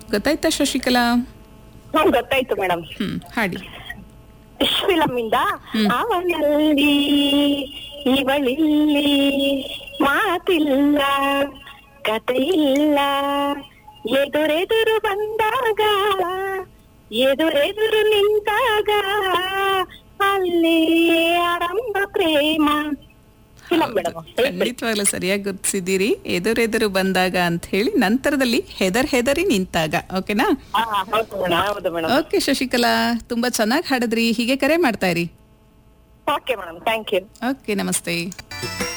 ಗೊತ್ತಾಯ್ತಾ ಶಶಿಕಲಾ ಹ್ಮ್ ಗೊತ್ತಾಯ್ತು ಮೇಡಮ್ ಹ್ಮ್ ಹಾಡಿ ಫಿಲಮ್ ಇಂದ ಅವನಲ್ಲಿ ಇವಳಿಲ್ಲಿ ಮಾತಿಲ್ಲ ಕತೆ ಇಲ್ಲ ಎದುರೆದುರು ಬಂದಾಗ ಎದುರೆದುರು ನಿಂತಾಗ ಅಲ್ಲಿ ಆರಂಭ ಪ್ರೇಮ ಫಿಲಮ್ ಮೇಡಮ್ ಖಂಡಿತವಾಗ್ಲೂ ಸರಿಯಾಗಿ ಗುರ್ತಿಸಿದ್ದೀರಿ ಎದುರೆದುರು ಬಂದಾಗ ಅಂತ ಹೇಳಿ ನಂತರದಲ್ಲಿ ಹೆದರ್ ಹೆದರಿ ನಿಂತಾಗ ಓಕೆನಾ ಹಾ ಹೌದು ಮೇಡಮ್ ಹೌದು ಮೇಡಮ್ ಓಕೆ ಶಶಿಕಲಾ ತುಂಬಾ ಚೆನ್ನಾಗಿ ಹಾಡಿದ್ರಿ ಹೀಗೆ ಕರೆ ಮಾಡ್ತಾ ಇರಿ okay madam thank you okay ನಮಸ್ತೆ